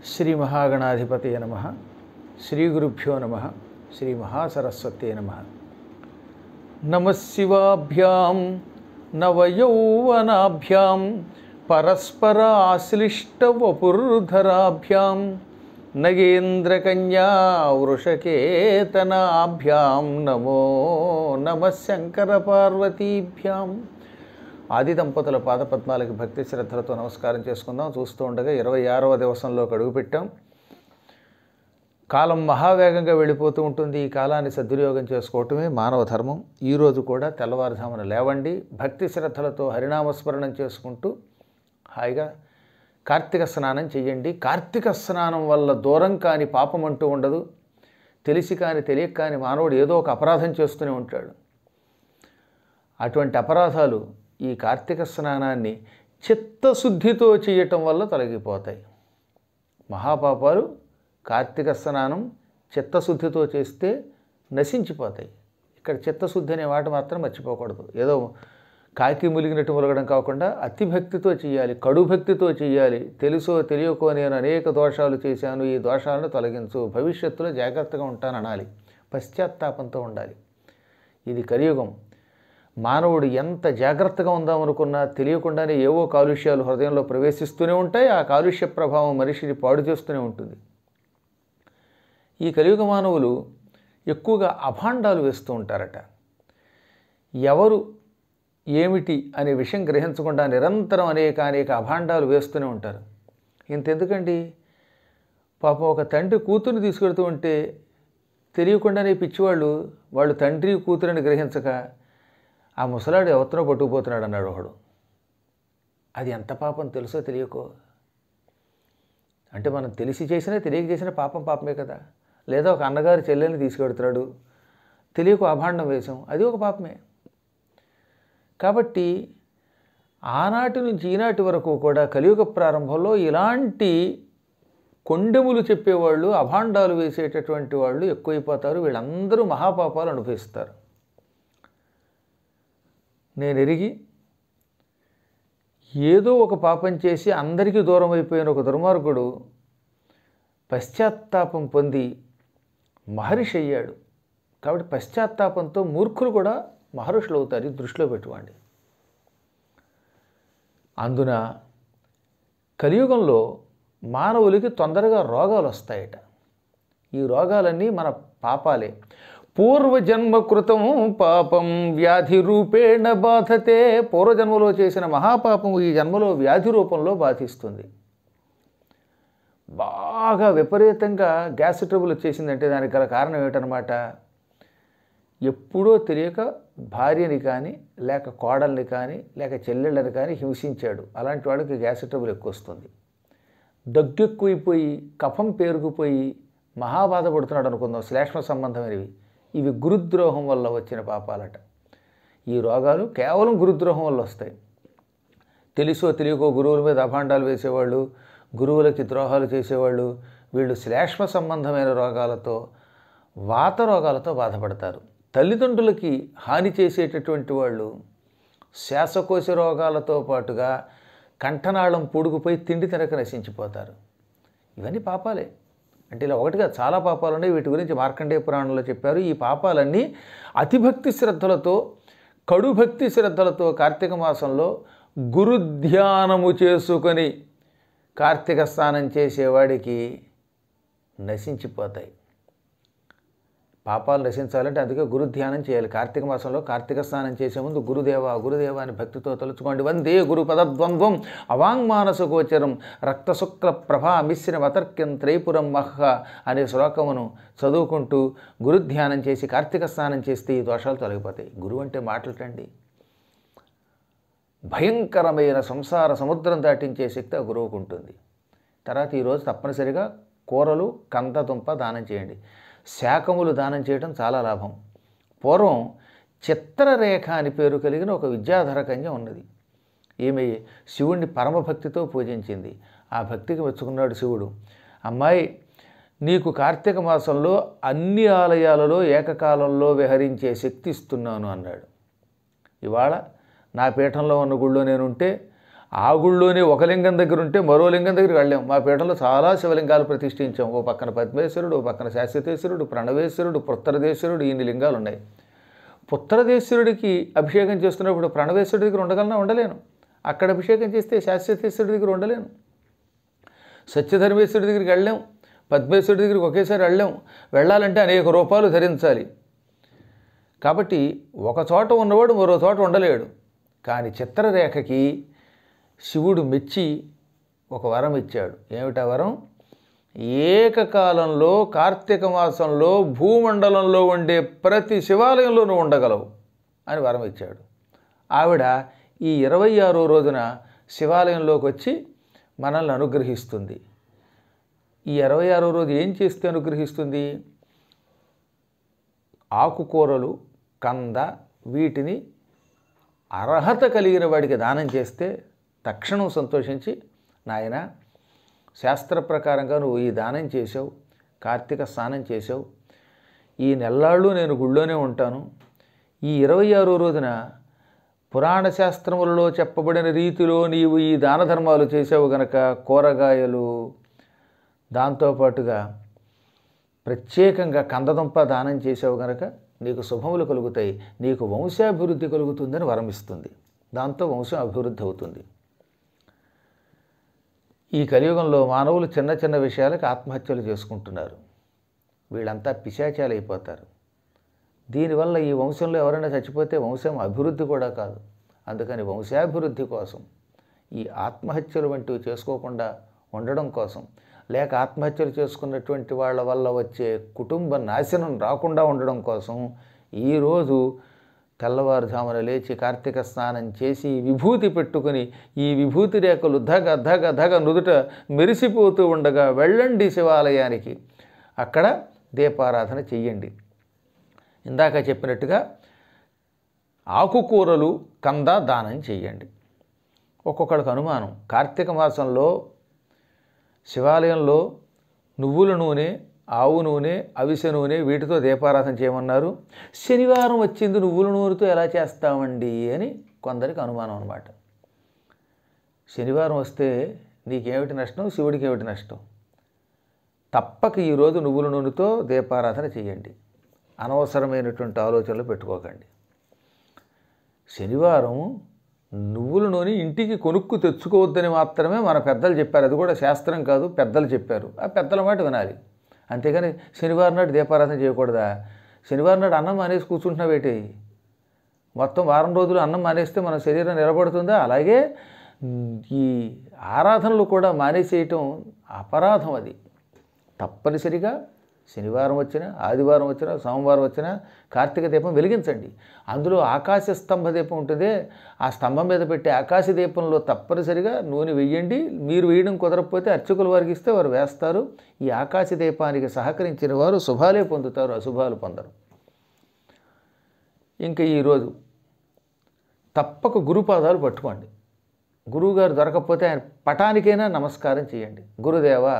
శ్రీ మహాగణాధిపతయ నమ శ్రీ గురుభ్యో నమ శ్రీ మహాసరస్వతే నమ నమశివాభ్యాం నవయౌవనాభ్యాం పరస్పరాశ్లిష్టవపుర్ధరాభ్యాం నగేంద్రకన్యా వృషకేతనాభ్యాం నమో నమ శంకర పార్వతీభ్యాం ఆది దంపతుల పాదపద్మాలకి భక్తి శ్రద్ధలతో నమస్కారం చేసుకుందాం చూస్తూ ఉండగా ఇరవై ఆరవ దివసంలోకి అడుగుపెట్టాం కాలం మహావేగంగా వెళ్ళిపోతూ ఉంటుంది ఈ కాలాన్ని సద్వినియోగం చేసుకోవటమే మానవ ధర్మం ఈరోజు కూడా తెల్లవారుజామున లేవండి భక్తి శ్రద్ధలతో హరినామస్మరణం చేసుకుంటూ హాయిగా కార్తీక స్నానం చెయ్యండి కార్తీక స్నానం వల్ల దూరం కాని పాపం అంటూ ఉండదు తెలిసి కాని తెలియక కాని మానవుడు ఏదో ఒక అపరాధం చేస్తూనే ఉంటాడు అటువంటి అపరాధాలు ఈ కార్తీక స్నానాన్ని చిత్తశుద్ధితో చేయటం వల్ల తొలగిపోతాయి మహాపాపాలు కార్తీక స్నానం చిత్తశుద్ధితో చేస్తే నశించిపోతాయి ఇక్కడ చిత్తశుద్ధి అనే మాట మాత్రం మర్చిపోకూడదు ఏదో కాకి ములిగినట్టు ములగడం కాకుండా అతిభక్తితో చేయాలి కడు భక్తితో చేయాలి తెలుసో తెలియకో నేను అనేక దోషాలు చేశాను ఈ దోషాలను తొలగించు భవిష్యత్తులో జాగ్రత్తగా ఉంటాననాలి పశ్చాత్తాపంతో ఉండాలి ఇది కలియుగం మానవుడు ఎంత జాగ్రత్తగా ఉందామనుకున్నా తెలియకుండానే ఏవో కాలుష్యాలు హృదయంలో ప్రవేశిస్తూనే ఉంటాయి ఆ కాలుష్య ప్రభావం మనిషిని పాడు చేస్తూనే ఉంటుంది ఈ కలియుగ మానవులు ఎక్కువగా అభాండాలు వేస్తూ ఉంటారట ఎవరు ఏమిటి అనే విషయం గ్రహించకుండా నిరంతరం అనేక అనేక అభాండాలు వేస్తూనే ఉంటారు ఇంతెందుకండి పాపం ఒక తండ్రి కూతుర్ని తీసుకెడుతూ ఉంటే తెలియకుండానే పిచ్చివాళ్ళు వాళ్ళు తండ్రి కూతురని గ్రహించక ఆ ముసలాడు ఎవరినో పట్టుకుపోతున్నాడు అన్నాడు ఒకడు అది ఎంత పాపం తెలుసో తెలియకో అంటే మనం తెలిసి చేసినా తెలియక చేసిన పాపం పాపమే కదా లేదా ఒక అన్నగారి చెల్లెల్ని తీసుకెడుతున్నాడు తెలియక అభాండం వేశాం అది ఒక పాపమే కాబట్టి ఆనాటి నుంచి ఈనాటి వరకు కూడా కలియుగ ప్రారంభంలో ఇలాంటి కొండెములు చెప్పేవాళ్ళు అభాండాలు వేసేటటువంటి వాళ్ళు ఎక్కువైపోతారు వీళ్ళందరూ మహాపాపాలు అనుభవిస్తారు నేను ఎరిగి ఏదో ఒక పాపం చేసి అందరికీ దూరం అయిపోయిన ఒక దుర్మార్గుడు పశ్చాత్తాపం పొంది మహర్షి అయ్యాడు కాబట్టి పశ్చాత్తాపంతో మూర్ఖులు కూడా మహర్షులు అవుతారు ఇది దృష్టిలో పెట్టుకోండి అందున కలియుగంలో మానవులకి తొందరగా రోగాలు వస్తాయట ఈ రోగాలన్నీ మన పాపాలే పూర్వజన్మ కృతం పాపం వ్యాధి రూపేణ బాధతే పూర్వజన్మలో చేసిన మహాపాపం ఈ జన్మలో వ్యాధి రూపంలో బాధిస్తుంది బాగా విపరీతంగా గ్యాస్ ట్రబుల్ వచ్చేసిందంటే దానికి గల కారణం ఏమిటనమాట ఎప్పుడో తెలియక భార్యని కానీ లేక కోడల్ని కానీ లేక చెల్లెళ్ళని కానీ హింసించాడు అలాంటి వాడికి గ్యాస్ ట్రబుల్ ఎక్కువ వస్తుంది దగ్గెక్కువైపోయి కఫం పేరుకుపోయి మహాబాధపడుతున్నాడు అనుకుందాం శ్లేష్మ సంబంధమైనవి ఇవి గురుద్రోహం వల్ల వచ్చిన పాపాలట ఈ రోగాలు కేవలం గురుద్రోహం వల్ల వస్తాయి తెలుసో తెలియకో గురువుల మీద అభాండాలు వేసేవాళ్ళు గురువులకి ద్రోహాలు చేసేవాళ్ళు వీళ్ళు శ్లేష్మ సంబంధమైన రోగాలతో వాత రోగాలతో బాధపడతారు తల్లిదండ్రులకి హాని చేసేటటువంటి వాళ్ళు శ్వాసకోశ రోగాలతో పాటుగా కంఠనాళం పూడుకుపోయి తిండి తినక నశించిపోతారు ఇవన్నీ పాపాలే అంటే ఇలా ఒకటిగా చాలా పాపాలు ఉన్నాయి వీటి గురించి మార్కండేయ పురాణంలో చెప్పారు ఈ పాపాలన్నీ అతిభక్తి శ్రద్ధలతో కడు భక్తి శ్రద్ధలతో కార్తీక మాసంలో గురుధ్యానము చేసుకొని కార్తీక స్నానం చేసేవాడికి నశించిపోతాయి పాపాలు నశించాలంటే అందుకే గురు ధ్యానం చేయాలి కార్తీక మాసంలో కార్తీక స్నానం చేసే ముందు గురుదేవ గురుదేవ అని భక్తితో తలుచుకోండి వందే గురు పదద్వంద్వం అవాంగ్మానస గోచరం రక్తశుక్ల ప్రభా మిశ్రం అతర్క్యం త్రైపురం మహ అనే శ్లోకమును చదువుకుంటూ గురు ధ్యానం చేసి కార్తీక స్నానం చేస్తే ఈ దోషాలు తొలగిపోతాయి గురువు అంటే మాటలటండి భయంకరమైన సంసార సముద్రం దాటించే శక్తి ఆ గురువుకు ఉంటుంది తర్వాత ఈరోజు తప్పనిసరిగా కూరలు కందదుంప దానం చేయండి శాకములు దానం చేయడం చాలా లాభం పూర్వం చిత్రరేఖ అని పేరు కలిగిన ఒక విద్యాధర కన్య ఉన్నది ఈమె శివుణ్ణి పరమభక్తితో పూజించింది ఆ భక్తికి మెచ్చుకున్నాడు శివుడు అమ్మాయి నీకు కార్తీక మాసంలో అన్ని ఆలయాలలో ఏకకాలంలో విహరించే శక్తి ఇస్తున్నాను అన్నాడు ఇవాళ నా పీఠంలో ఉన్న గుళ్ళో నేనుంటే ఆ గుళ్ళోనే ఒక లింగం దగ్గర ఉంటే మరో లింగం దగ్గరికి వెళ్ళాం మా పీఠంలో చాలా శివలింగాలు ప్రతిష్ఠించాం ఓ పక్కన పద్మేశ్వరుడు ఓ పక్కన శాశ్వతేశ్వరుడు ప్రణవేశ్వరుడు పుత్రదేశ్వరుడు ఇన్ని లింగాలు ఉన్నాయి పుత్రదేశ్వరుడికి అభిషేకం చేస్తున్నప్పుడు ప్రణవేశ్వరుడి దగ్గర ఉండగలనా ఉండలేను అక్కడ అభిషేకం చేస్తే శాశ్వతేశ్వరుడి దగ్గర ఉండలేను సత్యధర్మేశ్వరుడి దగ్గరికి వెళ్ళాం పద్మేశ్వరుడి దగ్గరికి ఒకేసారి వెళ్ళాం వెళ్ళాలంటే అనేక రూపాలు ధరించాలి కాబట్టి ఒక చోట ఉన్నవాడు మరో చోట ఉండలేడు కానీ చిత్రరేఖకి శివుడు మెచ్చి ఒక వరం ఇచ్చాడు ఏమిటా వరం ఏకకాలంలో కార్తీక మాసంలో భూమండలంలో ఉండే ప్రతి శివాలయంలో నువ్వు ఉండగలవు అని వరం ఇచ్చాడు ఆవిడ ఈ ఇరవై ఆరో రోజున శివాలయంలోకి వచ్చి మనల్ని అనుగ్రహిస్తుంది ఈ ఇరవై ఆరో రోజు ఏం చేస్తే అనుగ్రహిస్తుంది ఆకుకూరలు కంద వీటిని అర్హత కలిగిన వాడికి దానం చేస్తే తక్షణం సంతోషించి నాయన శాస్త్ర ప్రకారంగా నువ్వు ఈ దానం చేసావు కార్తీక స్నానం చేసావు ఈ నెల్లాళ్ళు నేను గుళ్ళోనే ఉంటాను ఈ ఇరవై ఆరో రోజున పురాణ శాస్త్రములలో చెప్పబడిన రీతిలో నీవు ఈ దాన ధర్మాలు చేసావు గనక కూరగాయలు దాంతోపాటుగా ప్రత్యేకంగా కందదుంప దానం చేసావు గనక నీకు శుభములు కలుగుతాయి నీకు వంశాభివృద్ధి కలుగుతుందని వరమిస్తుంది దాంతో వంశం అభివృద్ధి అవుతుంది ఈ కలియుగంలో మానవులు చిన్న చిన్న విషయాలకు ఆత్మహత్యలు చేసుకుంటున్నారు వీళ్ళంతా పిశాచాలు అయిపోతారు దీనివల్ల ఈ వంశంలో ఎవరైనా చచ్చిపోతే వంశం అభివృద్ధి కూడా కాదు అందుకని వంశాభివృద్ధి కోసం ఈ ఆత్మహత్యలు వంటివి చేసుకోకుండా ఉండడం కోసం లేక ఆత్మహత్యలు చేసుకున్నటువంటి వాళ్ళ వల్ల వచ్చే కుటుంబ నాశనం రాకుండా ఉండడం కోసం ఈరోజు తెల్లవారుజామున లేచి కార్తీక స్నానం చేసి విభూతి పెట్టుకుని ఈ విభూతి రేఖలు ధగ ధగ ధగ నుదుట మెరిసిపోతూ ఉండగా వెళ్ళండి శివాలయానికి అక్కడ దీపారాధన చెయ్యండి ఇందాక చెప్పినట్టుగా ఆకుకూరలు కంద దానం చేయండి ఒక్కొక్కడికి అనుమానం కార్తీక మాసంలో శివాలయంలో నువ్వుల నూనె ఆవు నూనె అవిసె నూనె వీటితో దీపారాధన చేయమన్నారు శనివారం వచ్చింది నువ్వుల నూనెతో ఎలా చేస్తామండి అని కొందరికి అనుమానం అనమాట శనివారం వస్తే నీకేమిటి నష్టం శివుడికి ఏమిటి నష్టం తప్పక ఈరోజు నువ్వుల నూనెతో దీపారాధన చేయండి అనవసరమైనటువంటి ఆలోచనలు పెట్టుకోకండి శనివారం నువ్వుల నూనె ఇంటికి కొనుక్కు తెచ్చుకోవద్దని మాత్రమే మన పెద్దలు చెప్పారు అది కూడా శాస్త్రం కాదు పెద్దలు చెప్పారు ఆ పెద్దల మాట వినాలి అంతేగాని శనివారం నాడు దీపారాధన చేయకూడదా శనివారం నాడు అన్నం మానేసి కూర్చుంటున్నావేటి మొత్తం వారం రోజులు అన్నం మానేస్తే మన శరీరం నిలబడుతుందా అలాగే మ్, ఈ ఆరాధనలు కూడా మానేసేయటం అపరాధం అది తప్పనిసరిగా శనివారం వచ్చినా ఆదివారం వచ్చినా సోమవారం వచ్చినా కార్తీక దీపం వెలిగించండి అందులో ఆకాశ స్తంభ దీపం ఉంటుందే ఆ స్తంభం మీద పెట్టే ఆకాశ దీపంలో తప్పనిసరిగా నూనె వెయ్యండి మీరు వేయడం కుదరకపోతే అర్చకుల వారికి ఇస్తే వారు వేస్తారు ఈ ఆకాశ దీపానికి సహకరించిన వారు శుభాలే పొందుతారు అశుభాలు పొందరు ఇంకా ఈరోజు తప్పక గురుపాదాలు పట్టుకోండి గురువుగారు దొరకకపోతే ఆయన పటానికైనా నమస్కారం చేయండి గురుదేవా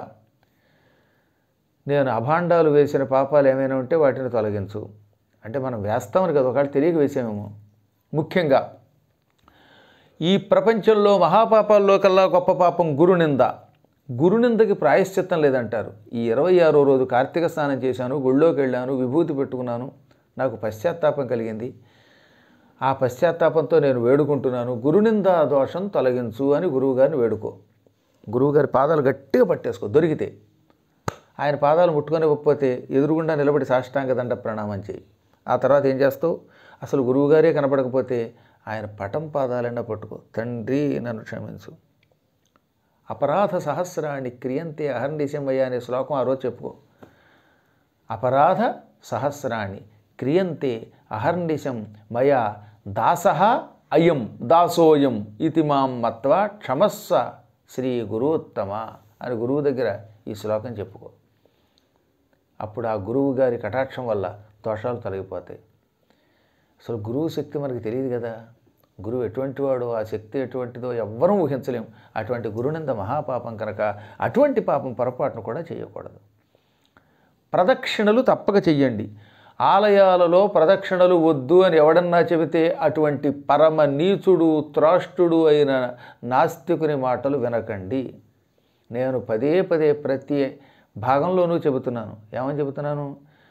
నేను అభాండాలు వేసిన పాపాలు ఏమైనా ఉంటే వాటిని తొలగించు అంటే మనం వేస్తామని కదా ఒకవేళ తెలియక వేసామేమో ముఖ్యంగా ఈ ప్రపంచంలో మహాపాపాల్లో కల్లా గొప్ప పాపం గురునింద గురునిందకి ప్రాయశ్చిత్తం లేదంటారు ఈ ఇరవై ఆరో రోజు కార్తీక స్నానం చేశాను గుళ్ళోకి వెళ్ళాను విభూతి పెట్టుకున్నాను నాకు పశ్చాత్తాపం కలిగింది ఆ పశ్చాత్తాపంతో నేను వేడుకుంటున్నాను గురునింద దోషం తొలగించు అని గురువుగారిని వేడుకో గురువుగారి పాదాలు గట్టిగా పట్టేసుకో దొరికితే ఆయన పాదాలు ముట్టుకొని ఇవ్వకపోతే ఎదురుగుండా నిలబడి సాష్టాంగ దండ ప్రణామం చేయి ఆ తర్వాత ఏం చేస్తావు అసలు గురువుగారే కనపడకపోతే ఆయన పటం పాదాలన్నా పట్టుకో తండ్రి నన్ను క్షమించు అపరాధ సహస్రాన్ని క్రియంతే అహర్నిశమయ్య అనే శ్లోకం ఆ రోజు చెప్పుకో అపరాధ సహస్రాణి క్రియంతే అహర్నిశం మయా దాస అయం దాసోయం ఇది మాం మత్వ క్షమస్వ శ్రీ గురువుత్తమ అని గురువు దగ్గర ఈ శ్లోకం చెప్పుకో అప్పుడు ఆ గురువు గారి కటాక్షం వల్ల దోషాలు తొలగిపోతాయి అసలు గురువు శక్తి మనకి తెలియదు కదా గురువు ఎటువంటి వాడో ఆ శక్తి ఎటువంటిదో ఎవ్వరూ ఊహించలేం అటువంటి గురునింద మహాపాపం కనుక అటువంటి పాపం పొరపాటును కూడా చేయకూడదు ప్రదక్షిణలు తప్పక చెయ్యండి ఆలయాలలో ప్రదక్షిణలు వద్దు అని ఎవడన్నా చెబితే అటువంటి పరమ నీచుడు త్రాష్టుడు అయిన నాస్తికుని మాటలు వినకండి నేను పదే పదే ప్రతి భాగంలోనూ చెబుతున్నాను ఏమని చెబుతున్నాను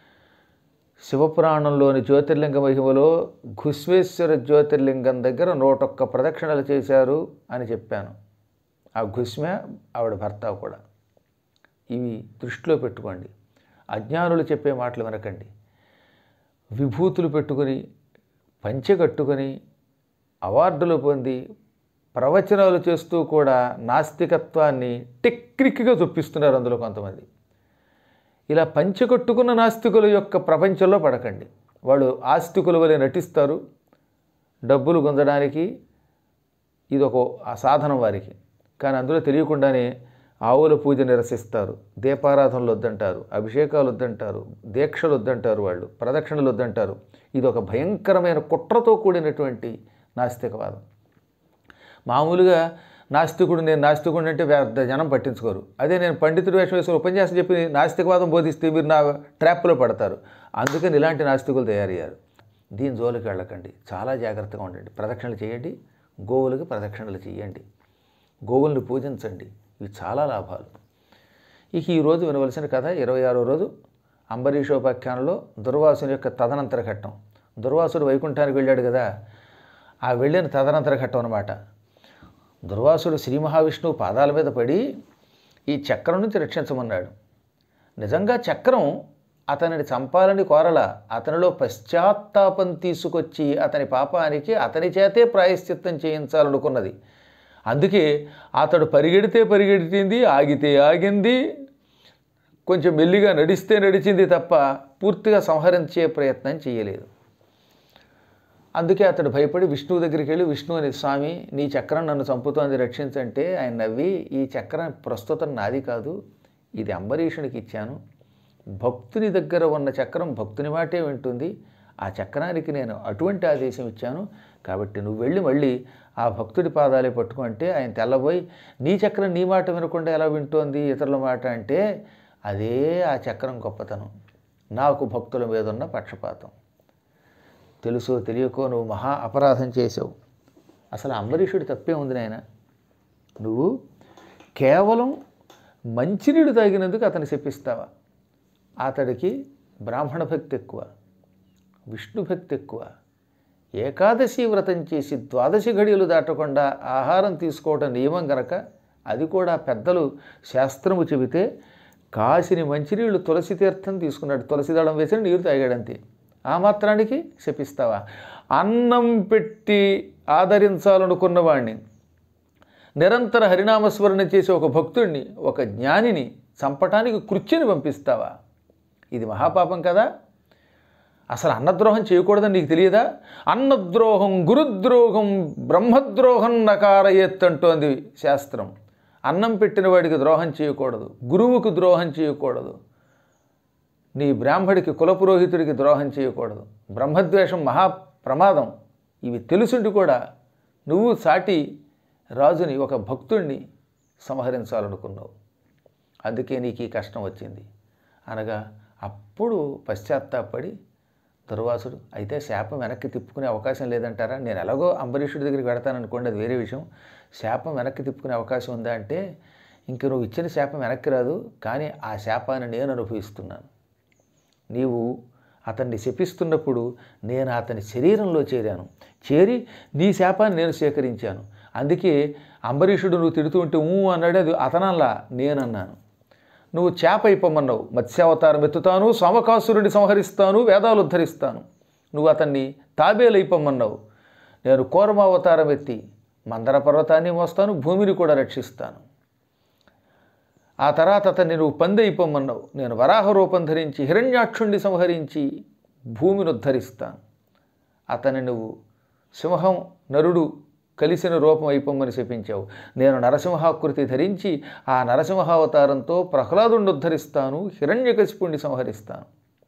శివపురాణంలోని జ్యోతిర్లింగ మహిమలో ఘుస్వేశ్వర జ్యోతిర్లింగం దగ్గర నూటొక్క ప్రదక్షిణలు చేశారు అని చెప్పాను ఆ ఘుస్మే ఆవిడ భర్త కూడా ఇవి దృష్టిలో పెట్టుకోండి అజ్ఞానులు చెప్పే మాటలు వినకండి విభూతులు పెట్టుకుని పంచె కట్టుకొని అవార్డులు పొంది ప్రవచనాలు చేస్తూ కూడా నాస్తికత్వాన్ని టెక్నిక్గా చొప్పిస్తున్నారు అందులో కొంతమంది ఇలా పంచకొట్టుకున్న నాస్తికుల యొక్క ప్రపంచంలో పడకండి వాళ్ళు ఆస్తికుల వలె నటిస్తారు డబ్బులు గుంజడానికి ఇది ఒక ఆ సాధనం వారికి కానీ అందులో తెలియకుండానే ఆవుల పూజ నిరసిస్తారు దీపారాధనలు వద్దంటారు అభిషేకాలు వద్దంటారు దీక్షలు వద్దంటారు వాళ్ళు ప్రదక్షిణలు వద్దంటారు ఇది ఒక భయంకరమైన కుట్రతో కూడినటువంటి నాస్తికవాదం మామూలుగా నాస్తికుడు నేను నాస్తికుడు అంటే పెద్ద జనం పట్టించుకోరు అదే నేను పండితుడు వేషం వేసుకుని ఉపన్యాసం చెప్పి నాస్తికవాదం బోధిస్తే మీరు నా ట్రాప్లో పడతారు అందుకని ఇలాంటి నాస్తికులు తయారయ్యారు దీని జోలికి వెళ్ళకండి చాలా జాగ్రత్తగా ఉండండి ప్రదక్షిణలు చేయండి గోవులకు ప్రదక్షిణలు చేయండి గోవుల్ని పూజించండి ఇవి చాలా లాభాలు ఇక ఈరోజు వినవలసిన కథ ఇరవై ఆరో రోజు అంబరీషోపాఖ్యానంలో దుర్వాసుని యొక్క తదనంతర ఘట్టం దుర్వాసుడు వైకుంఠానికి వెళ్ళాడు కదా ఆ వెళ్ళిన తదనంతర ఘట్టం అనమాట దుర్వాసుడు శ్రీ మహావిష్ణువు పాదాల మీద పడి ఈ చక్రం నుంచి రక్షించమన్నాడు నిజంగా చక్రం అతనిని చంపాలని కోరల అతనిలో పశ్చాత్తాపం తీసుకొచ్చి అతని పాపానికి అతని చేతే ప్రాయశ్చిత్తం చేయించాలనుకున్నది అందుకే అతడు పరిగెడితే పరిగెడితింది ఆగితే ఆగింది కొంచెం మెల్లిగా నడిస్తే నడిచింది తప్ప పూర్తిగా సంహరించే ప్రయత్నం చేయలేదు అందుకే అతడు భయపడి విష్ణువు దగ్గరికి వెళ్ళి విష్ణు అని స్వామి నీ చక్రం నన్ను చంపుతోంది రక్షించంటే ఆయన నవ్వి ఈ చక్రం ప్రస్తుతం నాది కాదు ఇది అంబరీషునికి ఇచ్చాను భక్తుని దగ్గర ఉన్న చక్రం భక్తుని మాటే వింటుంది ఆ చక్రానికి నేను అటువంటి ఆదేశం ఇచ్చాను కాబట్టి నువ్వు వెళ్ళి మళ్ళీ ఆ భక్తుడి పాదాలే పట్టుకుంటే ఆయన తెల్లబోయి నీ చక్రం నీ మాట వినకుండా ఎలా వింటోంది ఇతరుల మాట అంటే అదే ఆ చక్రం గొప్పతనం నాకు భక్తుల మీద ఉన్న పక్షపాతం తెలుసో తెలియకో నువ్వు మహా అపరాధం చేసావు అసలు అంబరీషుడి తప్పే ఉంది నాయన నువ్వు కేవలం మంచినీడు తాగినందుకు అతను శపిస్తావా అతడికి బ్రాహ్మణ భక్తి ఎక్కువ విష్ణు భక్తి ఎక్కువ ఏకాదశి వ్రతం చేసి ద్వాదశి ఘడియలు దాటకుండా ఆహారం తీసుకోవడం నియమం గనక అది కూడా పెద్దలు శాస్త్రము చెబితే కాసిని మంచినీళ్ళు తులసి తీర్థం తీసుకున్నాడు తులసి దళం వేసిన నీరు తాగాడంతే ఆ మాత్రానికి శపిస్తావా అన్నం పెట్టి ఆదరించాలనుకున్న వాడిని నిరంతర హరినామస్మరణ చేసే ఒక భక్తుడిని ఒక జ్ఞానిని చంపటానికి కృత్యని పంపిస్తావా ఇది మహాపాపం కదా అసలు అన్నద్రోహం చేయకూడదని నీకు తెలియదా అన్నద్రోహం గురుద్రోహం బ్రహ్మద్రోహం నకారయత్ అంటోంది శాస్త్రం అన్నం పెట్టిన వాడికి ద్రోహం చేయకూడదు గురువుకు ద్రోహం చేయకూడదు నీ బ్రాహ్మడికి కులపురోహితుడికి ద్రోహం చేయకూడదు బ్రహ్మద్వేషం మహా ప్రమాదం ఇవి తెలుసుండి కూడా నువ్వు సాటి రాజుని ఒక భక్తుణ్ణి సంహరించాలనుకున్నావు అందుకే నీకు ఈ కష్టం వచ్చింది అనగా అప్పుడు పశ్చాత్తాపడి దుర్వాసుడు అయితే శాపం వెనక్కి తిప్పుకునే అవకాశం లేదంటారా నేను ఎలాగో అంబరీషుడి దగ్గరికి వెడతాననుకోండి అది వేరే విషయం శాపం వెనక్కి తిప్పుకునే అవకాశం ఉందా అంటే ఇంక నువ్వు ఇచ్చిన శాపం వెనక్కి రాదు కానీ ఆ శాపాన్ని నేను అనుభవిస్తున్నాను నీవు అతన్ని శపిస్తున్నప్పుడు నేను అతని శరీరంలో చేరాను చేరి నీ శాపాన్ని నేను స్వీకరించాను అందుకే అంబరీషుడు నువ్వు తిడుతూ ఉంటే ఊ అన్నాడు అది అతనల్లా నేనన్నాను నువ్వు చేప అయిపోమన్నావు మత్స్యావతారం ఎత్తుతాను సోమకాసురుడిని సంహరిస్తాను వేదాలు ఉద్ధరిస్తాను నువ్వు అతన్ని తాబేలైపోమన్నావు నేను కోరమావతారం ఎత్తి మందర పర్వతాన్ని మోస్తాను భూమిని కూడా రక్షిస్తాను ఆ తర్వాత అతన్ని నువ్వు పంది అయిపోమన్నావు నేను వరాహ రూపం ధరించి హిరణ్యాక్షుణ్ణి సంహరించి భూమిని ఉద్ధరిస్తాను అతని నువ్వు సింహం నరుడు కలిసిన రూపం అయిపోమని శపించావు నేను నరసింహాకృతి ధరించి ఆ నరసింహావతారంతో ప్రహ్లాదుని ఉద్ధరిస్తాను హిరణ్యకశిపుణ్ణి సంహరిస్తాను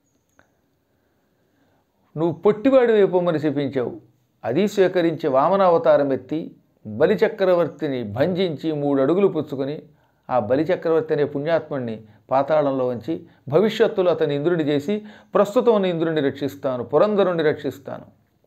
నువ్వు పొట్టివాడి అయిపోమని శపించావు అది స్వీకరించి వామనావతారం ఎత్తి బలిచక్రవర్తిని భంజించి మూడు అడుగులు పుచ్చుకొని ఆ బలి చక్రవర్తి అనే పుణ్యాత్ముడిని పాతాళంలో ఉంచి భవిష్యత్తులో అతని ఇంద్రుడిని చేసి ప్రస్తుతం ఉన్న ఇంద్రుడిని రక్షిస్తాను పురంధరుణ్ణి రక్షిస్తాను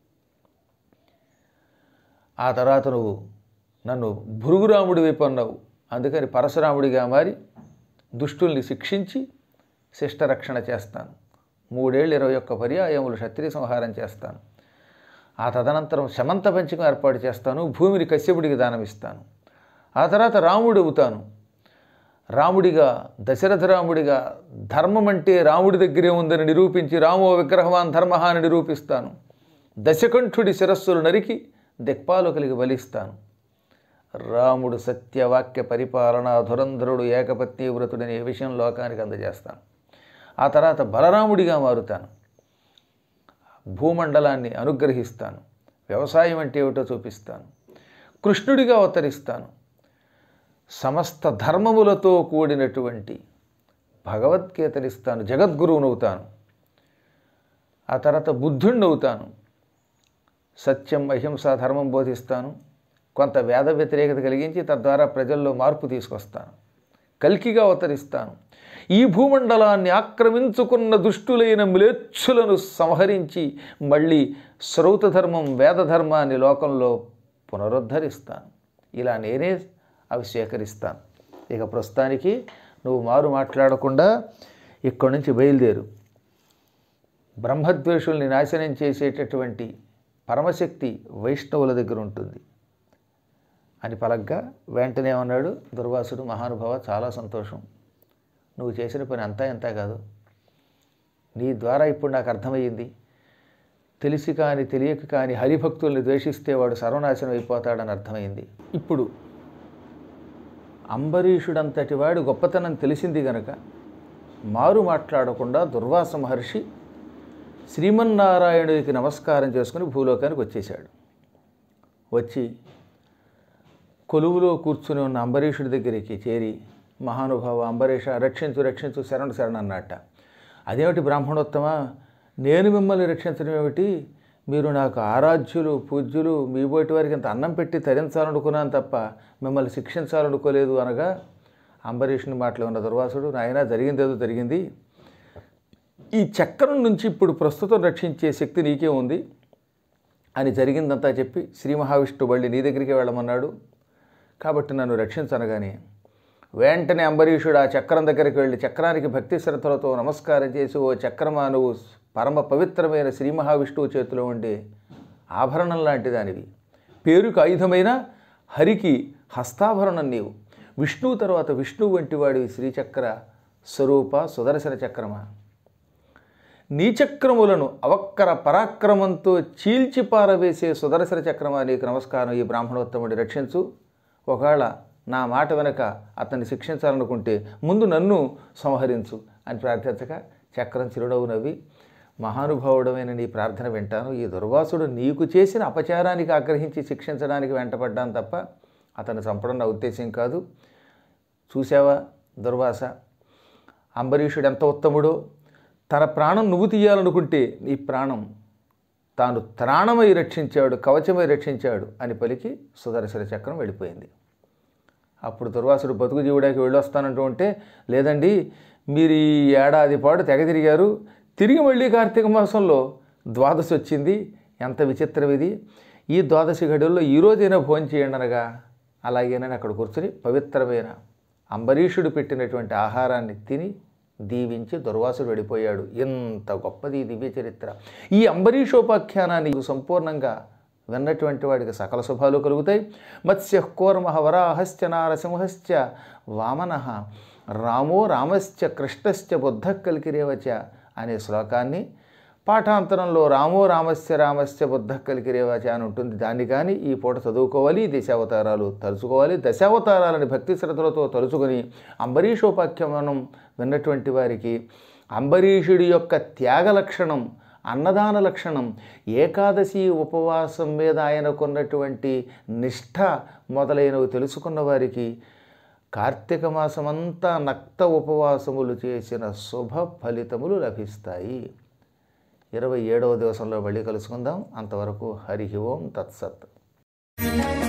ఆ తర్వాత నువ్వు నన్ను భృగురాముడి వైపు అన్నావు అందుకని పరశురాముడిగా మారి దుష్టుల్ని శిక్షించి శిష్టరక్షణ చేస్తాను మూడేళ్ళు ఇరవై ఒక్క పర్యాయములు క్షత్రియ సంహారం చేస్తాను ఆ తదనంతరం శమంత పంచకం ఏర్పాటు చేస్తాను భూమిని కశ్యపుడికి దానమిస్తాను ఆ తర్వాత రాముడు అవుతాను రాముడిగా దశరథ రాముడిగా ధర్మం అంటే రాముడి దగ్గరే ఉందని నిరూపించి రామో విగ్రహవాన్ ధర్మ అని నిరూపిస్తాను దశకంఠుడి శిరస్సులు నరికి దిక్పాలకులకి బలిస్తాను రాముడు సత్యవాక్య పరిపాలన ధురంధరుడు ఏకపత్ని వ్రతుడని ఏ విషయం లోకానికి అందజేస్తాను ఆ తర్వాత బలరాముడిగా మారుతాను భూమండలాన్ని అనుగ్రహిస్తాను వ్యవసాయం అంటే ఏమిటో చూపిస్తాను కృష్ణుడిగా అవతరిస్తాను సమస్త ధర్మములతో కూడినటువంటి భగవద్గీతనిస్తాను జగద్గురువునవుతాను ఆ తర్వాత బుద్ధుణ్ణవుతాను సత్యం అహింస ధర్మం బోధిస్తాను కొంత వేద వ్యతిరేకత కలిగించి తద్వారా ప్రజల్లో మార్పు తీసుకొస్తాను కల్కిగా అవతరిస్తాను ఈ భూమండలాన్ని ఆక్రమించుకున్న దుష్టులైన మ్లేచ్ఛులను సంహరించి మళ్ళీ శ్రౌత ధర్మం వేద ధర్మాన్ని లోకంలో పునరుద్ధరిస్తాను ఇలా నేనే అవి స్వీకరిస్తాను ఇక ప్రస్తుతానికి నువ్వు మారు మాట్లాడకుండా ఇక్కడి నుంచి బయలుదేరు బ్రహ్మద్వేషుల్ని నాశనం చేసేటటువంటి పరమశక్తి వైష్ణవుల దగ్గర ఉంటుంది అని పలగ్గా వెంటనే ఉన్నాడు దుర్వాసుడు మహానుభావ చాలా సంతోషం నువ్వు చేసిన పని అంతా ఎంత కాదు నీ ద్వారా ఇప్పుడు నాకు అర్థమయ్యింది తెలిసి కాని తెలియక కాని హరిభక్తుల్ని ద్వేషిస్తే వాడు సర్వనాశనం అయిపోతాడని అర్థమైంది ఇప్పుడు అంబరీషుడంతటి వాడు గొప్పతనం తెలిసింది గనక మారు మాట్లాడకుండా దుర్వాస మహర్షి శ్రీమన్నారాయణుడికి నమస్కారం చేసుకుని భూలోకానికి వచ్చేశాడు వచ్చి కొలువులో కూర్చుని ఉన్న అంబరీషుడి దగ్గరికి చేరి మహానుభావ అంబరీష రక్షించు రక్షించు శరణు శరణ్ అన్నట్ట అదేమిటి బ్రాహ్మణోత్తమ నేను మిమ్మల్ని రక్షించడం ఏమిటి మీరు నాకు ఆరాధ్యులు పూజ్యులు మీ బోటి వారికి ఇంత అన్నం పెట్టి తరించాలనుకున్నాను తప్ప మిమ్మల్ని శిక్షించాలనుకోలేదు అనగా అంబరీషుని మాటలు ఉన్న దుర్వాసుడు నాయన జరిగిందేదో జరిగింది ఈ చక్రం నుంచి ఇప్పుడు ప్రస్తుతం రక్షించే శక్తి నీకే ఉంది అని జరిగిందంతా చెప్పి శ్రీ మహావిష్ణువు బళ్ళి నీ దగ్గరికి వెళ్ళమన్నాడు కాబట్టి నన్ను రక్షించనగానే వెంటనే అంబరీషుడు ఆ చక్రం దగ్గరికి వెళ్ళి చక్రానికి భక్తి శ్రద్ధలతో నమస్కారం చేసి ఓ చక్రమా నువ్వు పరమ పవిత్రమైన శ్రీ మహావిష్ణువు చేతిలో ఉండే ఆభరణం లాంటి దానివి పేరుకు ఆయుధమైన హరికి హస్తాభరణం నీవు విష్ణువు తర్వాత విష్ణువు వంటి వాడివి శ్రీచక్ర స్వరూప సుదర్శన చక్రమా నీచక్రములను అవక్కర పరాక్రమంతో చీల్చి పారవేసే సుదర్శన చక్రమా నీకు నమస్కారం ఈ బ్రాహ్మణోత్తముడి రక్షించు ఒకవేళ నా మాట వెనక అతన్ని శిక్షించాలనుకుంటే ముందు నన్ను సంహరించు అని ప్రార్థించగా చక్రం చిరునవ్వు నవ్వి మహానుభావుడమైన నీ ప్రార్థన వింటాను ఈ దుర్వాసుడు నీకు చేసిన అపచారానికి ఆగ్రహించి శిక్షించడానికి వెంటపడ్డాను తప్ప అతను చంపడం నా ఉద్దేశం కాదు చూసావా దుర్వాస అంబరీషుడు ఎంత ఉత్తముడో తన ప్రాణం నువ్వు తీయాలనుకుంటే నీ ప్రాణం తాను త్రాణమై రక్షించాడు కవచమై రక్షించాడు అని పలికి సుదర్శన చక్రం వెళ్ళిపోయింది అప్పుడు దుర్వాసుడు బతుకు జీవుడానికి వెళ్ళొస్తానంటూ ఉంటే లేదండి మీరు ఈ ఏడాది పాటు తెగ తిరిగారు తిరిగి మళ్ళీ కార్తీక మాసంలో ద్వాదశి వచ్చింది ఎంత విచిత్రం ఇది ఈ ద్వాదశి గడుల్లో ఈ రోజైనా భోజనం చేయండి అనగా అలాగేనని అక్కడ కూర్చుని పవిత్రమైన అంబరీషుడు పెట్టినటువంటి ఆహారాన్ని తిని దీవించి దుర్వాసుడు వెళ్ళిపోయాడు ఎంత గొప్పది ఈ దివ్య చరిత్ర ఈ అంబరీషోపాఖ్యానాన్ని సంపూర్ణంగా విన్నటువంటి వాడికి సకల శుభాలు కలుగుతాయి మత్స్య కూర్మ వరాహశ్చ నారసింహశ్చ వామన రామో రామశ్చ కృష్ణశ్చ బుద్ధ కలికిరేవచ అనే శ్లోకాన్ని పాఠాంతరంలో రామో రామస్య రామస్య బుద్ధ కలికిరేవచ అని ఉంటుంది దాన్ని కానీ ఈ పూట చదువుకోవాలి ఈ దశావతారాలు తలుచుకోవాలి దశావతారాలని భక్తి శ్రద్ధలతో తలుచుకొని అంబరీషోపాఖ్యానం విన్నటువంటి వారికి అంబరీషుడి యొక్క త్యాగ లక్షణం అన్నదాన లక్షణం ఏకాదశి ఉపవాసం మీద ఆయనకున్నటువంటి నిష్ఠ మొదలైనవి తెలుసుకున్న వారికి కార్తీక మాసమంతా నక్త ఉపవాసములు చేసిన శుభ ఫలితములు లభిస్తాయి ఇరవై ఏడవ దివసంలో మళ్ళీ కలుసుకుందాం అంతవరకు హరి ఓం తత్సత్